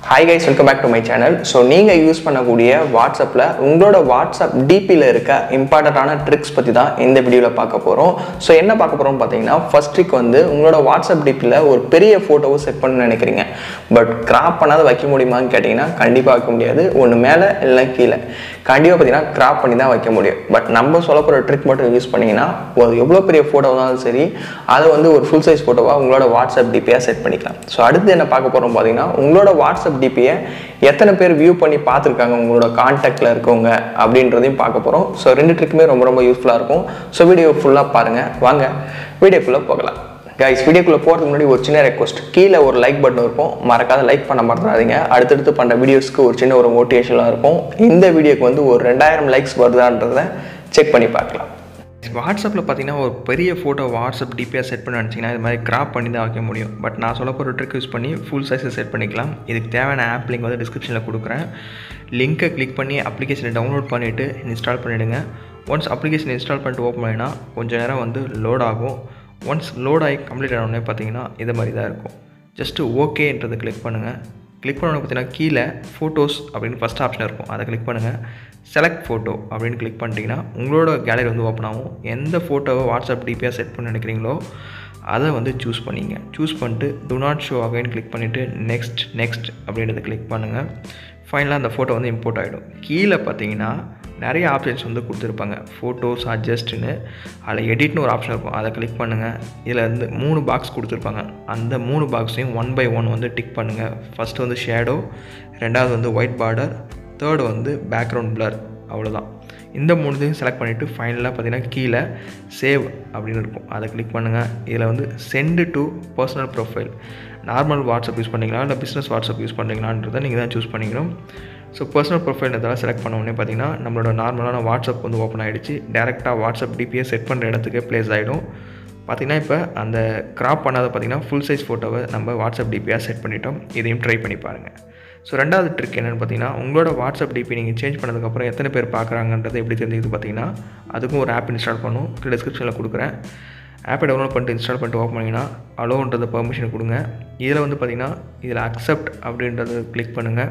hi guys welcome back to my channel so நீங்கள் use பண்ணக்கூடிய வாட்ஸ்அப்பில் உங்களோட வாட்ஸ்அப் டிபியில் இருக்க இம்பார்ட்டண்ட்டான ட்ரிக்ஸ் பற்றி தான் இந்த வீடியோவில் பார்க்க போகிறோம் ஸோ என்ன பார்க்க போகிறோம் பார்த்தீங்கன்னா ஃபர்ஸ்ட் ட்ரிக் வந்து உங்களோட வாட்ஸ்அப் டிபியில் ஒரு பெரிய ஃபோட்டோவை செட் பண்ண நினைக்கிறீங்க பட் கிராப் பண்ணாத வைக்க முடியுமான்னு கேட்டிங்கன்னா கண்டிப்பாக வைக்க முடியாது ஒன்று மேலே இல்லை கீழே கண்டிப்பாக பார்த்தீங்கன்னா கிராப் பண்ணி தான் வைக்க முடியும் பட் நம்ம சொல்ல போகிற ட்ரிக் மட்டும் யூஸ் பண்ணிங்கன்னா ஒரு எவ்வளோ பெரிய ஃபோட்டோ இருந்தாலும் சரி அதை வந்து ஒரு ஃபுல் சைஸ் ஃபோட்டோவாக உங்களோட வாட்ஸ்அப் டிபியாக செட் பண்ணிக்கலாம் ஸோ அடுத்து என்ன பார்க்க போகிறோம் பார்த்தீங்கன்னா உங்களோட வாட்ஸ்அப் டிபியை எத்தனை பேர் வியூ பண்ணி பார்த்துருக்காங்க உங்களோட கான்டாக்டில் இருக்கவங்க அப்படின்றதையும் பார்க்க போகிறோம் ஸோ ரெண்டு ட்ரிக்குமே ரொம்ப ரொம்ப யூஸ்ஃபுல்லாக இருக்கும் ஸோ வீடியோ ஃபுல்லாக பாருங்கள் வாங்க வீடியோக்குள்ளே போகலாம் கைஸ் வீடியோக்குள்ளே போகிறதுக்கு முன்னாடி ஒரு சின்ன ரெக்வஸ்ட் கீழே ஒரு லைக் பட்டன் இருக்கும் மறக்காத லைக் பண்ண மறந்துடாதீங்க அடுத்தடுத்து பண்ணுற வீடியோஸ்க்கு ஒரு சின்ன ஒரு மோட்டிவேஷனாக இருக்கும் இந்த வீடியோக்கு வந்து ஒரு ரெண்டாயிரம் லைக்ஸ் வருதான்றதை செக் பண்ணி பார்க்கலாம் வாட்ஸ்அப்பில் பார்த்தீங்கன்னா ஒரு பெரிய ஃபோட்டோ வாட்ஸ்அப் டிபியாக செட் பண்ண நினச்சிங்கன்னா இது மாதிரி கிராப் பண்ணி தான் வைக்க முடியும் பட் நான் சொல்ல போகிற ட்ரிக் யூஸ் பண்ணி ஃபுல் சைஸை செட் பண்ணிக்கலாம் இதுக்கு தேவையான ஆப் லிங்க் வந்து டிஸ்கிரிப்ஷனில் கொடுக்குறேன் லிங்க்கை கிளிக் பண்ணி அப்ளிகேஷனை டவுன்லோட் பண்ணிவிட்டு இன்ஸ்டால் பண்ணிவிடுங்க ஒன்ஸ் அப்ளிகேஷன் இன்ஸ்டால் பண்ணிட்டு ஓப்பன் பண்ணினா கொஞ்சம் நேரம் வந்து லோட் ஆகும் ஒன்ஸ் லோட் ஆகி கம்ப்ளீட் ஆனோடனே பார்த்தீங்கன்னா இது மாதிரி தான் இருக்கும் ஜஸ்ட்டு ஓகேன்றதை கிளிக் பண்ணுங்கள் கிளிக் பண்ணோன்னு பார்த்தீங்கன்னா கீழே ஃபோட்டோஸ் அப்படின்னு ஃபஸ்ட் ஆப்ஷன் இருக்கும் அதை கிளிக் பண்ணுங்கள் செலக்ட் ஃபோட்டோ அப்படின்னு கிளிக் பண்ணிட்டீங்கன்னா உங்களோட கேலரி வந்து ஓப்பன் ஆகும் எந்த ஃபோட்டோவை வாட்ஸ்அப் டிபியாக செட் பண்ண நினைக்கிறீங்களோ அதை வந்து சூஸ் பண்ணிங்க சூஸ் பண்ணிட்டு do not show again click பண்ணிவிட்டு நெக்ஸ்ட் நெக்ஸ்ட் அப்படின்றத கிளிக் பண்ணுங்கள் ஃபைனலாக அந்த ஃபோட்டோ வந்து இம்போர்ட் ஆகிடும் கீழே பார்த்தீங்கன்னா நிறைய ஆப்ஷன்ஸ் வந்து கொடுத்துருப்பாங்க ஃபோட்டோஸ் அட்ஜஸ்ட்னு அதில் எடிட்னு ஒரு ஆப்ஷன் இருக்கும் அதை கிளிக் பண்ணுங்கள் இதில் வந்து மூணு பாக்ஸ் கொடுத்துருப்பாங்க அந்த மூணு பாக்ஸையும் ஒன் பை ஒன் வந்து டிக் பண்ணுங்கள் ஃபஸ்ட்டு வந்து ஷேடோ ரெண்டாவது வந்து ஒயிட் பார்டர் தேர்டு வந்து பேக்ரவுண்ட் பிளர் அவ்வளோதான் இந்த மூணுத்தையும் செலக்ட் பண்ணிவிட்டு ஃபைனலாக பார்த்தீங்கன்னா கீழே சேவ் அப்படின்னு இருக்கும் அதை கிளிக் பண்ணுங்கள் இதில் வந்து send to personal profile normal WhatsApp use பண்ணிங்களா இல்லை பிஸ்னஸ் வாட்ஸ்அப் யூஸ் பண்ணுறீங்களான்றதை நீங்கள் தான் சூஸ் பண்ணிக்கணும் ஸோ பர்சனல் ப்ரொஃபைல் இதெல்லாம் செலக்ட் பண்ண உடனே பார்த்தீங்கன்னா நம்மளோட நார்மலான வாட்ஸ்அப் வந்து ஓப்பன் ஆகிடுச்சு டேரெக்டாக வாட்ஸ்அப் டிபியை செட் பண்ணுற இடத்துக்கு ப்ளேஸ் ஆகிடும் பார்த்திங்கன்னா இப்போ அந்த க்ராப் பண்ணாத பார்த்திங்கன்னா ஃபுல் சைஸ் ஃபோட்டோவை நம்ம வாட்ஸ்அப் டிபியாக செட் பண்ணிட்டோம் இதையும் ட்ரை பண்ணி பாருங்கள் ஸோ ரெண்டாவது ட்ரிக் என்னென்னு பார்த்தீங்கன்னா உங்களோட வாட்ஸ்அப் டிபி நீங்கள் சேஞ்ச் பண்ணதுக்கப்புறம் எத்தனை பேர் பார்க்குறாங்கன்றது எப்படி தெரிஞ்சுக்கிது பார்த்தீங்கன்னா அதுக்கும் ஒரு ஆப் இன்ஸ்டால் பண்ணும் டிஸ்கிரிப்ஷனில் கொடுக்குறேன் ஆப்பை டவுன்லோட் பண்ணிட்டு இன்ஸ்டால் பண்ணிட்டு ஓப்பன் பண்ணிங்கன்னா அலோன்றத பர்மிஷன் கொடுங்க இதில் வந்து பார்த்திங்கன்னா இதில் அக்செப்ட் அப்படின்றத கிளிக் பண்ணுங்கள்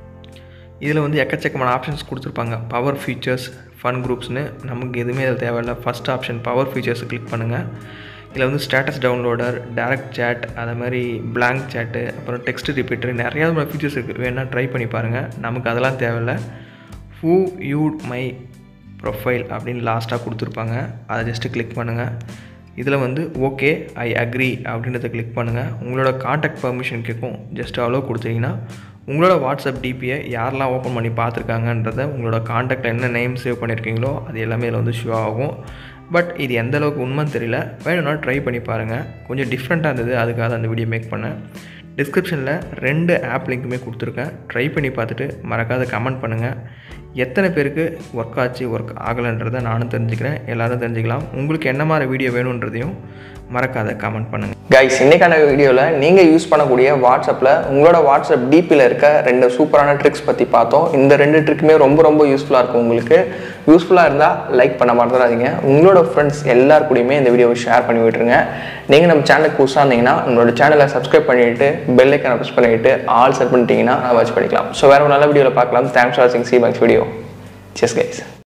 இதில் வந்து எக்கச்சக்கமான ஆப்ஷன்ஸ் கொடுத்துருப்பாங்க பவர் ஃபீச்சர்ஸ் ஃபன் குரூப்ஸ்னு நமக்கு எதுவுமே அதில் தேவையில்லை first option power features click பண்ணுங்கள் இதில் வந்து ஸ்டேட்டஸ் டவுன்லோடர் டேரக்ட் சேட் அது மாதிரி பிளாங்க் சேட்டு அப்புறம் டெக்ஸ்ட் ரிப்பீட்டர் நிறையா ஃபீச்சர்ஸ் இருக்குது வேணால் ட்ரை பண்ணி பாருங்கள் நமக்கு அதெல்லாம் தேவையில்லை ஹூ யூ மை ப்ரொஃபைல் அப்படின்னு லாஸ்ட்டாக கொடுத்துருப்பாங்க அதை ஜஸ்ட்டு கிளிக் பண்ணுங்கள் இதில் வந்து ஓகே ஐ அக்ரி அப்படின்றத கிளிக் பண்ணுங்கள் உங்களோட காண்டாக்ட் பர்மிஷன் கேட்கும் ஜஸ்ட் அவ்வளோ கொடுத்தீங்கன்னா உங்களோட வாட்ஸ்அப் டிபியை யாரெல்லாம் ஓப்பன் பண்ணி பார்த்துருக்காங்கன்றத உங்களோட காண்டாக்டில் என்ன நேம் சேவ் பண்ணியிருக்கீங்களோ அது எல்லாமே இதில் வந்து ஷோ ஆகும் பட் இது எந்த அளவுக்கு உண்மைன்னு தெரியல வேணும்னா ட்ரை பண்ணி பாருங்கள் கொஞ்சம் டிஃப்ரெண்ட்டாக இருந்தது அதுக்காக அந்த வீடியோ மேக் பண்ணேன் டிஸ்கிரிப்ஷனில் ரெண்டு ஆப் லிங்க்குமே கொடுத்துருக்கேன் ட்ரை பண்ணி பார்த்துட்டு மறக்காத கமெண்ட் பண்ணுங்கள் எத்தனை பேருக்கு ஒர்க் ஆச்சு ஒர்க் ஆகலைன்றதை நானும் தெரிஞ்சுக்கிறேன் எல்லோரும் தெரிஞ்சுக்கலாம் உங்களுக்கு என்ன மாதிரி வீடியோ வேணுன்றதையும் மறக்காத கமெண்ட் பண்ணுங்கள் கைஸ் இன்றைக்கான வீடியோவில் நீங்கள் யூஸ் பண்ணக்கூடிய வாட்ஸ்அப்பில் உங்களோட வாட்ஸ்அப் டிபியில் இருக்க ரெண்டு சூப்பரான ட்ரிக்ஸ் பற்றி பார்த்தோம் இந்த ரெண்டு ட்ரிக்குமே ரொம்ப ரொம்ப யூஸ்ஃபுல்லாக இருக்கும் உங்களுக்கு யூஸ்ஃபுல்லாக இருந்தால் லைக் பண்ண மறந்துடாதீங்க உங்களோட ஃப்ரெண்ட்ஸ் எல்லார் கூடயுமே இந்த வீடியோவை ஷேர் பண்ணி விட்டுருங்க நீங்கள் நம்ம சேனலுக்கு புதுசாக இருந்தீங்கன்னா நம்மளோட சேனலை சப்ஸ்கிரைப் பண்ணிவிட்டு பெல் ஐக்கனை ப்ரெஸ் பண்ணிவிட்டு ஆல் செட் பண்ணிட்டீங்கன்னா நான் வாட்ச் பண்ணிக்கலாம் ஸோ வேறு ஒரு நல்ல வீடியோவில் பார்க்கலாம் தேங்க்ஸ் ஃபார் வாட்சிங் சி பேங்க்ஸ் வீடியோ செஸ் கைஸ்